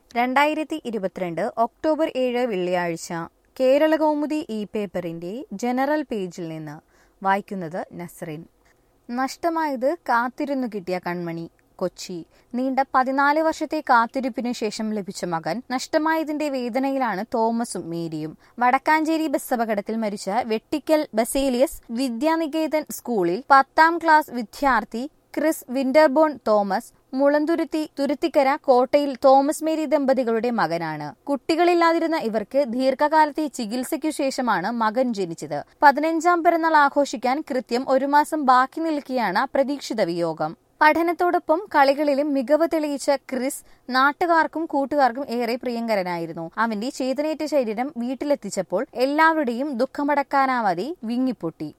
രണ്ടായിരത്തി ഇരുപത്തിരണ്ട് ഒക്ടോബർ ഏഴ് വെള്ളിയാഴ്ച കേരളകൗമുദി ഇ പേപ്പറിന്റെ ജനറൽ പേജിൽ നിന്ന് വായിക്കുന്നത് നസ്റിൻ നഷ്ടമായത് കാത്തിരുന്നു കിട്ടിയ കൺമണി കൊച്ചി നീണ്ട പതിനാല് വർഷത്തെ കാത്തിരിപ്പിനു ശേഷം ലഭിച്ച മകൻ നഷ്ടമായതിന്റെ വേദനയിലാണ് തോമസും മേരിയും വടക്കാഞ്ചേരി ബസ് അപകടത്തിൽ മരിച്ച വെട്ടിക്കൽ ബസേലിയസ് വിദ്യാനികേതൻ സ്കൂളിൽ പത്താം ക്ലാസ് വിദ്യാർത്ഥി ക്രിസ് വിന്റർബോൺ തോമസ് മുളന്തുരുത്തി തുരുത്തിക്കര കോട്ടയിൽ തോമസ് മേരി ദമ്പതികളുടെ മകനാണ് കുട്ടികളില്ലാതിരുന്ന ഇവർക്ക് ദീർഘകാലത്തെ ചികിത്സയ്ക്കു ശേഷമാണ് മകൻ ജനിച്ചത് പതിനഞ്ചാം പിറന്നാൾ ആഘോഷിക്കാൻ കൃത്യം ഒരു മാസം ബാക്കി നിൽക്കെയാണ് പ്രതീക്ഷിത വിയോഗം പഠനത്തോടൊപ്പം കളികളിലും മികവ് തെളിയിച്ച ക്രിസ് നാട്ടുകാർക്കും കൂട്ടുകാർക്കും ഏറെ പ്രിയങ്കരനായിരുന്നു അവന്റെ ചേതനേറ്റ ശരീരം വീട്ടിലെത്തിച്ചപ്പോൾ എല്ലാവരുടെയും ദുഃഖമടക്കാനാവാതെ വിങ്ങിപ്പൊട്ടി